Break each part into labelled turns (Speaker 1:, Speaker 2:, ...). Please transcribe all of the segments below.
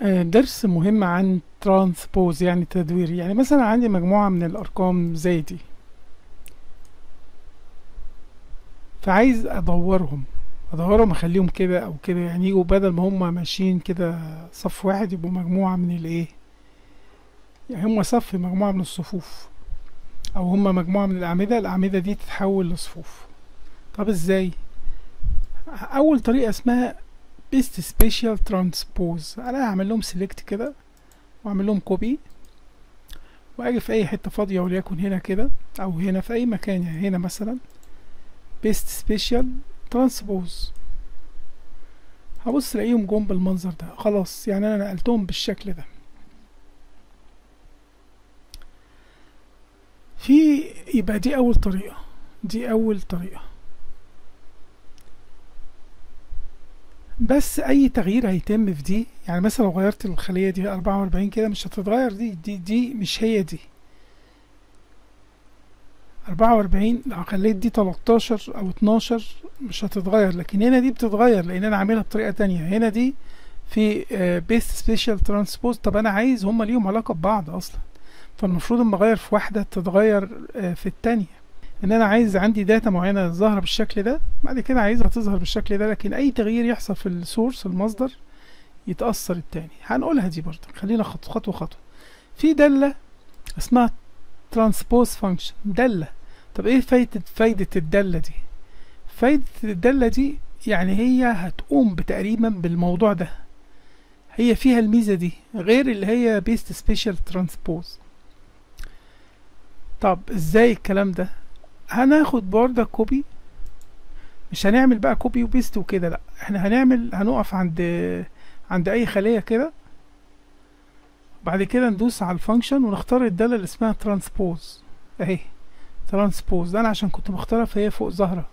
Speaker 1: آه، درس مهم عن ترانسبوز يعني تدوير يعني مثلا عندي مجموعة من الأرقام زي دي فعايز أدورهم أدورهم أخليهم كده أو كده يعني يجوا بدل ما هما ماشيين كده صف واحد يبقوا مجموعة من الإيه يعني هما صف مجموعة من الصفوف أو هما مجموعة من الأعمدة الأعمدة دي تتحول لصفوف طب إزاي أول طريقة اسمها بيست سبيشال ترانسبوز انا هعمل لهم سيلكت كده واعمل لهم كوبي واجي في اي حته فاضيه وليكن هنا كده او هنا في اي مكان يعني هنا مثلا بيست سبيشال ترانسبوز هبص الاقيهم جم بالمنظر ده خلاص يعني انا نقلتهم بالشكل ده في يبقى دي اول طريقه دي اول طريقه بس اي تغيير هيتم في دي يعني مثلا لو غيرت الخليه دي 44 كده مش هتتغير دي دي دي مش هي دي 44 لو خليت دي 13 او 12 مش هتتغير لكن هنا دي بتتغير لان انا عاملها بطريقه تانية هنا دي في بيست سبيشال ترانسبوز طب انا عايز هما ليهم علاقه ببعض اصلا فالمفروض اما اغير في واحده تتغير في التانية ان انا عايز عندي داتا معينه ظاهره بالشكل ده بعد كده عايزها تظهر بالشكل ده لكن اي تغيير يحصل في السورس المصدر يتاثر التاني هنقولها دي برضه خلينا خطوه خطوه خطوه في داله اسمها ترانسبوز فانكشن داله طب ايه فايده فايده الداله دي فايده الداله دي يعني هي هتقوم تقريبا بالموضوع ده هي فيها الميزه دي غير اللي هي بيست سبيشال ترانسبوز طب ازاي الكلام ده هناخد برضه كوبي مش هنعمل بقى كوبي وبيست وكده لا احنا هنعمل هنقف عند عند اي خليه كده بعد كده ندوس على الفانكشن ونختار الداله اللي اسمها ترانسبوز اهي ترانسبوز ده انا عشان كنت مختارها فهي فوق ظاهره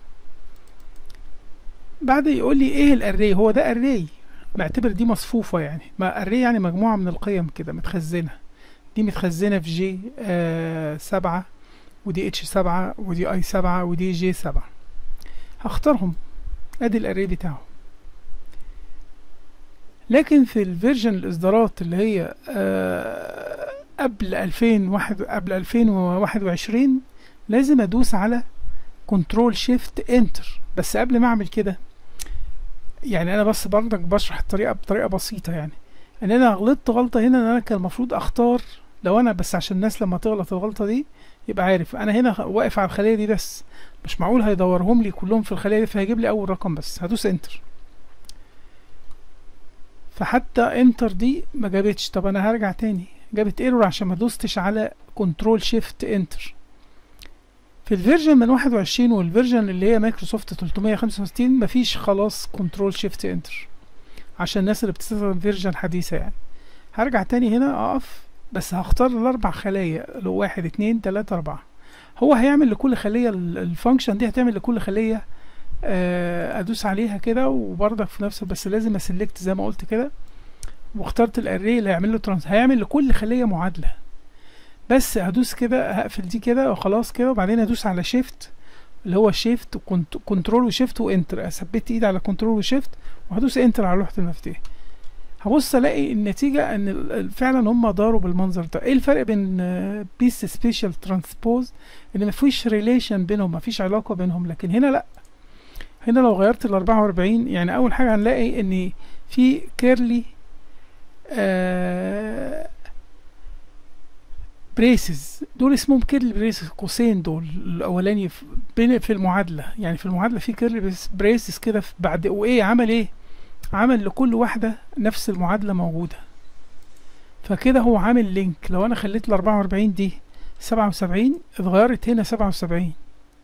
Speaker 1: بعد يقول لي ايه الاري هو ده اري بعتبر دي مصفوفه يعني ما اري يعني مجموعه من القيم كده متخزنه دي متخزنه في جي آه سبعة ودي اتش سبعة ودي اي سبعة ودي جي سبعة هختارهم ادي الاري بتاعهم لكن في الفيرجن الاصدارات اللي هي آه قبل 2001 قبل 2021 لازم ادوس على كنترول شيفت انتر بس قبل ما اعمل كده يعني انا بس برضك بشرح الطريقه بطريقه بسيطه يعني ان انا غلطت غلطه هنا ان انا كان المفروض اختار لو انا بس عشان الناس لما تغلط الغلطه دي يبقى عارف انا هنا واقف على الخليه دي بس مش معقول هيدورهم لي كلهم في الخليه دي فهيجيب لي اول رقم بس هدوس انتر فحتى انتر دي ما جابتش طب انا هرجع تاني جابت ايرور عشان ما دوستش على كنترول شيفت انتر في الفيرجن من 21 والفيرجن اللي هي مايكروسوفت 365 مفيش خلاص كنترول شيفت انتر عشان الناس اللي بتستخدم فيرجن حديثة يعني هرجع تاني هنا اقف بس هختار الاربع خلايا اللي هو واحد اتنين تلاتة اربعة هو هيعمل لكل خلية الفانكشن دي هتعمل لكل خلية آه ادوس عليها كده وبرضك في نفس بس لازم اسلكت زي ما قلت كده واخترت الاري اللي هيعمل له ترانس هيعمل لكل خلية معادلة بس هدوس كده هقفل دي كده وخلاص كده وبعدين ادوس على شيفت اللي هو شيفت كنترول وشيفت وانتر اثبت ايدي على كنترول وشيفت وهدوس انتر على لوحة المفاتيح هبص الاقي النتيجة ان فعلا هم داروا بالمنظر ده ايه الفرق بين بيس سبيشال ترانسبوز ان مفيش ريليشن بينهم مفيش علاقة بينهم لكن هنا لا هنا لو غيرت ال 44 يعني اول حاجة هنلاقي ان في كيرلي آه بريسز دول اسمهم كيرلي بريسز قوسين دول الاولاني في, في المعادله يعني في المعادله في كيرلي بريسز كده بعد وايه عمل ايه عمل لكل واحده نفس المعادله موجوده فكده هو عامل لينك لو انا خليت ال 44 دي 77 اتغيرت هنا 77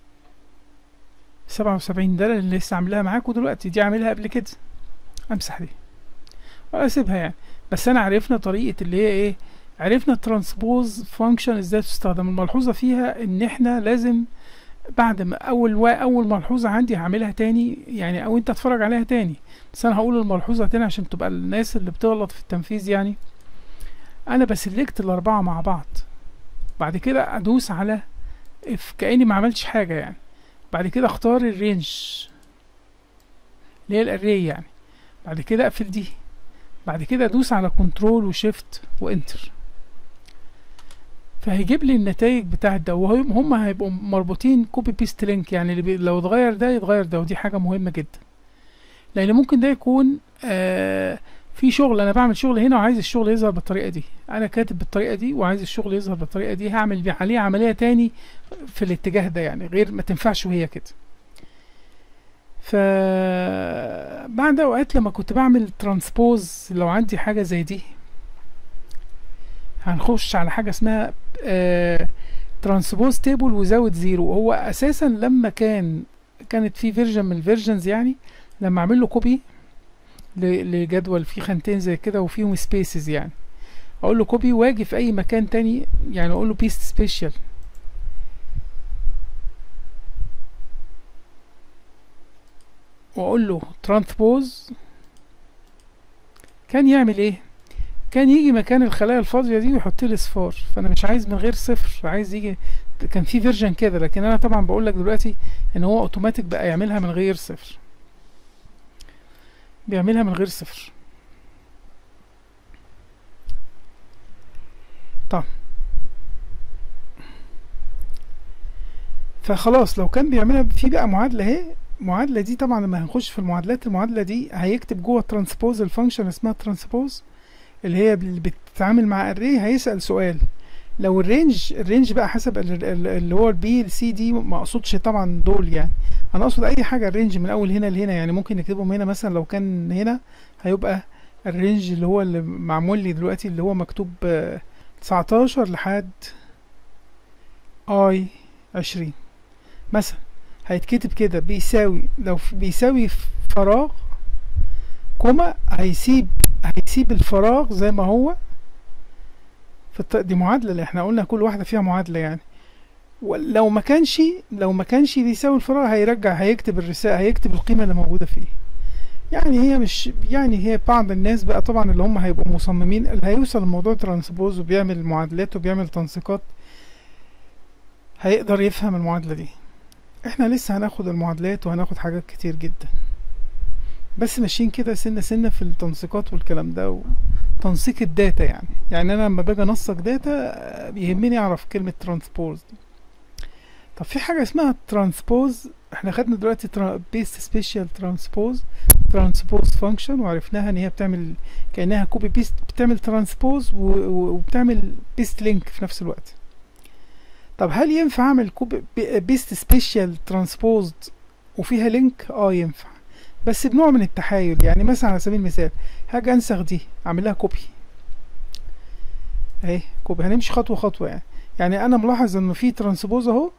Speaker 1: 77 ده اللي لسه عاملاها معاكم دلوقتي دي عاملها قبل كده امسح دي ولا اسيبها يعني بس انا عرفنا طريقه اللي هي ايه عرفنا الترانسبوز فانكشن ازاي تستخدم الملحوظة فيها ان احنا لازم بعد ما اول و... اول ملحوظة عندي هعملها تاني يعني او انت اتفرج عليها تاني بس انا هقول الملحوظة تاني عشان تبقى الناس اللي بتغلط في التنفيذ يعني انا بسلكت الاربعة مع بعض بعد كده ادوس على اف كأني ما عملتش حاجة يعني بعد كده اختار الرينج اللي هي الاري يعني بعد كده اقفل دي بعد كده ادوس على كنترول وشيفت وانتر فهيجيب لي النتائج بتاعت ده وهم هم هيبقوا مربوطين كوبي بيست لينك يعني اللي بي لو اتغير ده يتغير ده ودي حاجه مهمه جدا لان ممكن ده يكون آه في شغل انا بعمل شغل هنا وعايز الشغل يظهر بالطريقه دي انا كاتب بالطريقه دي وعايز الشغل يظهر بالطريقه دي هعمل بيه عليه عمليه تاني في الاتجاه ده يعني غير ما تنفعش وهي كده ف بعد اوقات لما كنت بعمل ترانسبوز لو عندي حاجه زي دي هنخش على حاجه اسمها ترانسبوز تيبل وزود زيرو هو اساسا لما كان كانت في فيرجن من الفيرجنز يعني لما اعمل له كوبي لجدول فيه خانتين زي كده وفيهم سبيسز يعني اقول له كوبي واجي في اي مكان تاني يعني اقول له بيست سبيشال واقول له ترانسبوز كان يعمل ايه كان يجي مكان الخلايا الفاضيه دي ويحط لي صفار فانا مش عايز من غير صفر عايز يجي كان في فيرجن كده لكن انا طبعا بقول لك دلوقتي ان هو اوتوماتيك بقى يعملها من غير صفر بيعملها من غير صفر طب فخلاص لو كان بيعملها في بقى معادله اهي المعادله دي طبعا لما هنخش في المعادلات المعادله دي هيكتب جوه ترانسبوز الفانكشن اسمها ترانسبوز اللي هي اللي بتتعامل مع الري هيسال سؤال لو الرينج الرينج بقى حسب اللي هو البي السي دي ما اقصدش طبعا دول يعني انا اقصد اي حاجه الرينج من اول هنا لهنا يعني ممكن نكتبهم هنا مثلا لو كان هنا هيبقى الرينج اللي هو اللي معمول لي دلوقتي اللي هو مكتوب تسعتاشر لحد اي عشرين مثلا هيتكتب كده بيساوي لو بيساوي فراغ كوما هيسيب هيسيب الفراغ زي ما هو في الط... دي معادلة اللي احنا قلنا كل واحدة فيها معادلة يعني ولو ما كانش لو ما كانش بيساوي الفراغ هيرجع هيكتب الرسالة هيكتب القيمة اللي موجودة فيه يعني هي مش يعني هي بعض الناس بقى طبعا اللي هم هيبقوا مصممين اللي هيوصل لموضوع ترانسبوز وبيعمل معادلات وبيعمل تنسيقات هيقدر يفهم المعادلة دي احنا لسه هناخد المعادلات وهناخد حاجات كتير جدا بس ماشيين كده سنة سنة في التنسيقات والكلام ده وتنسيق الداتا يعني يعني انا لما باجي انسق داتا بيهمني اعرف كلمة ترانسبوز دي طب في حاجة اسمها ترانسبوز احنا خدنا دلوقتي بيست سبيشال ترانسبوز ترانسبوز فانكشن وعرفناها ان هي بتعمل كانها كوبي بيست بتعمل ترانسبوز وبتعمل بيست لينك في نفس الوقت طب هل ينفع اعمل كوبي بيست سبيشال ترانسبوزد وفيها لينك اه ينفع بس بنوع من التحايل يعني مثلا على سبيل المثال هاجي انسخ دي اعمل لها كوبي اهي كوبي هنمشي خطوه خطوه يعني يعني انا ملاحظ انه في ترانسبوز اهو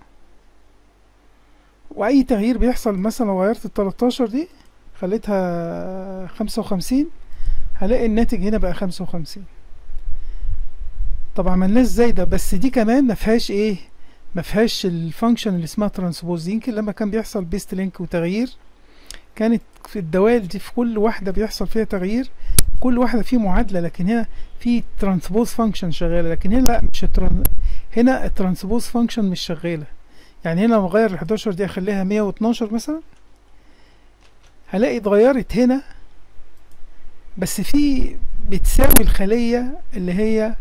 Speaker 1: واي تغيير بيحصل مثلا لو غيرت ال 13 دي خليتها خمسة وخمسين هلاقي الناتج هنا بقى خمسة وخمسين طب عملناه ازاي ده بس دي كمان ما فيهاش ايه ما فيهاش الفانكشن اللي اسمها ترانسبوز يمكن لما كان بيحصل بيست لينك وتغيير كانت في الدوال دي في كل واحدة بيحصل فيها تغيير كل واحدة فيه معادلة لكن هنا في ترانسبوز فانكشن شغالة لكن هنا لا مش التران... هنا الترانسبوز فانكشن مش شغالة يعني هنا لما اغير ال 11 دي اخليها 112 مثلا هلاقي اتغيرت هنا بس في بتساوي الخلية اللي هي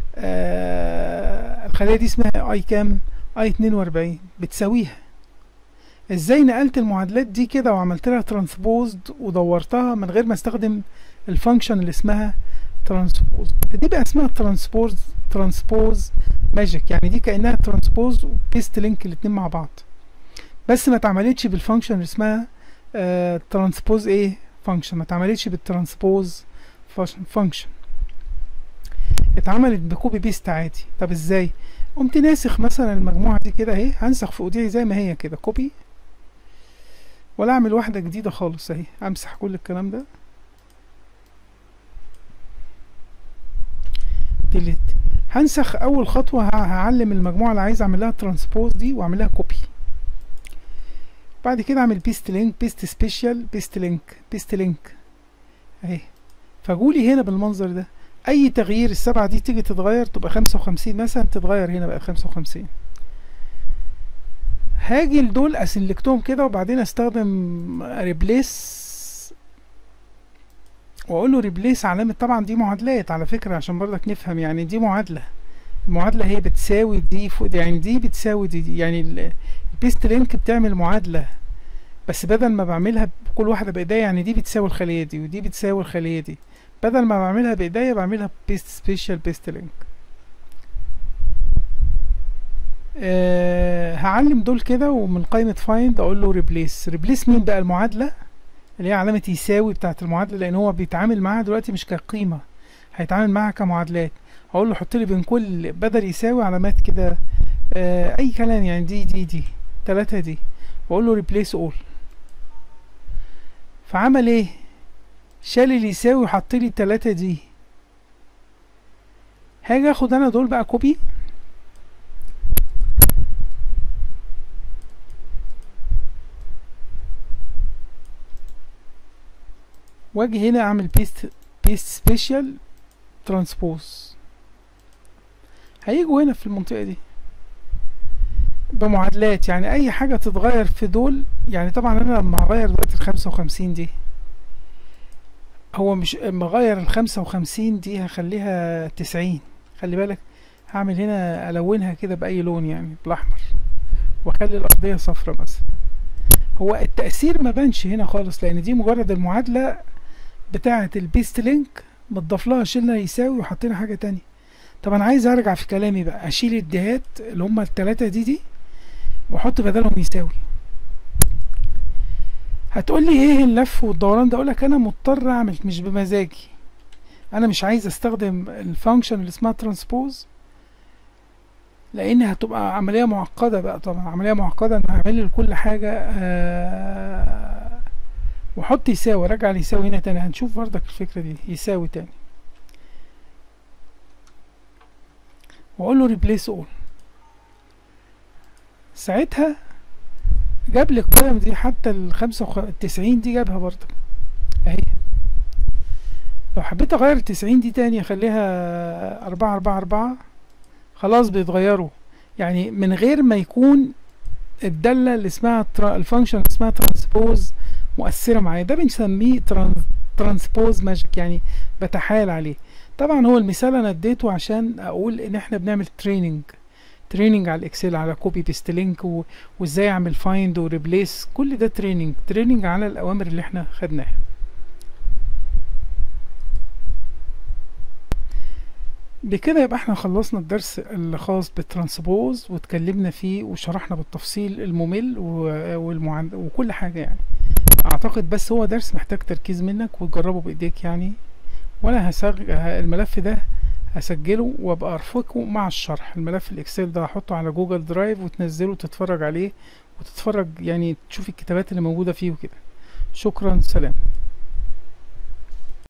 Speaker 1: آه الخلية دي اسمها اي كام اي 42 بتساويها ازاي نقلت المعادلات دي كده وعملت لها ترانسبوزد ودورتها من غير ما استخدم الفانكشن اللي اسمها ترانسبوز دي بقى اسمها ترانسبوز ترانسبوز ماجيك يعني دي كانها ترانسبوز وبيست لينك الاتنين مع بعض بس ما اتعملتش بالفانكشن اللي اسمها ترانسبوز ايه فانكشن ما اتعملتش بالترانسبوز فانكشن اتعملت بكوبي بيست عادي طب ازاي قمت ناسخ مثلا المجموعه دي كده اهي هنسخ في اوديعي زي ما هي كده كوبي ولا اعمل واحده جديده خالص اهي امسح كل الكلام ده ديليت هنسخ اول خطوه هعلم المجموعه اللي عايز اعمل لها ترانسبوز دي واعمل لها كوبي بعد كده اعمل بيست لينك بيست سبيشال بيست لينك بيست لينك اهي فجولي هنا بالمنظر ده اي تغيير السبعة دي تيجي تتغير تبقى خمسة وخمسين مثلا تتغير هنا بقى خمسة وخمسين هاجي لدول اسلكتهم كده وبعدين استخدم ريبليس واقول له ريبليس علامة طبعا دي معادلات على فكرة عشان برضك نفهم يعني دي معادلة المعادلة هي بتساوي دي فوق دي يعني دي بتساوي دي, دي يعني البيست لينك بتعمل معادلة بس بدل ما بعملها بكل واحدة بإيديا يعني دي بتساوي الخلية دي ودي بتساوي الخلية دي بدل ما بعملها بإيديا بعملها بيست سبيشال بيست لينك أه هعلم دول كده ومن قائمة فايند اقول له ريبليس ريبليس مين بقى المعادلة اللي هي علامة يساوي بتاعة المعادلة لان هو بيتعامل معاها دلوقتي مش كقيمة هيتعامل معاها كمعادلات هقول له حط لي بين كل بدل يساوي علامات كده أه اي كلام يعني دي دي دي تلاتة دي واقول له ريبليس اول فعمل ايه شال اللي يساوي وحط لي التلاتة دي هاجي اخد انا دول بقى كوبي واجي هنا اعمل بيست بيست سبيشال ترانسبوز هيجوا هنا في المنطقة دي بمعادلات يعني اي حاجة تتغير في دول يعني طبعا انا لما هغير دلوقتي الخمسة وخمسين دي هو مش اما اغير الخمسة وخمسين دي هخليها تسعين خلي بالك هعمل هنا الونها كده باي لون يعني بالاحمر واخلي الارضية صفرة مثلا هو التأثير ما بانش هنا خالص لان دي مجرد المعادلة بتاعة البيست لينك متضاف لها شلنا يساوي وحطينا حاجة تانية طب انا عايز ارجع في كلامي بقى اشيل الدهات اللي هما التلاتة دي دي واحط بدلهم يساوي هتقول لي ايه اللف والدوران ده اقولك انا مضطر اعمل مش بمزاجي انا مش عايز استخدم الفانكشن اللي اسمها ترانسبوز لان هتبقى عمليه معقده بقى طبعا عمليه معقده ان هعمل لي كل حاجه آه واحط يساوي راجع يساوي هنا تاني هنشوف برضك الفكره دي يساوي تاني واقول له ريبليس اول ساعتها جاب لي القيم دي حتى الخمسة وخ... التسعين دي جابها برضه اهي لو حبيت اغير التسعين دي تاني اخليها اربعة اربعة اربعة خلاص بيتغيروا يعني من غير ما يكون الدالة اللي اسمها ترا... الفانكشن اللي اسمها ترانسبوز مؤثرة معايا ده بنسميه ترانس... ترانسبوز ماجيك يعني بتحايل عليه طبعا هو المثال انا اديته عشان اقول ان احنا بنعمل تريننج تريننج على الاكسل على كوبي بيست لينك و... وازاي اعمل فايند وريبليس كل ده تريننج تريننج على الاوامر اللي احنا خدناها بكده يبقى احنا خلصنا الدرس الخاص بالترانسبوز واتكلمنا فيه وشرحنا بالتفصيل الممل و... والمعن... وكل حاجة يعني اعتقد بس هو درس محتاج تركيز منك وتجربه بايديك يعني وانا هسغ الملف ده هسجله وابقى ارفقه مع الشرح الملف الاكسل ده هحطه على جوجل درايف وتنزله وتتفرج عليه وتتفرج يعني تشوف الكتابات اللي موجودة فيه وكده شكرا سلام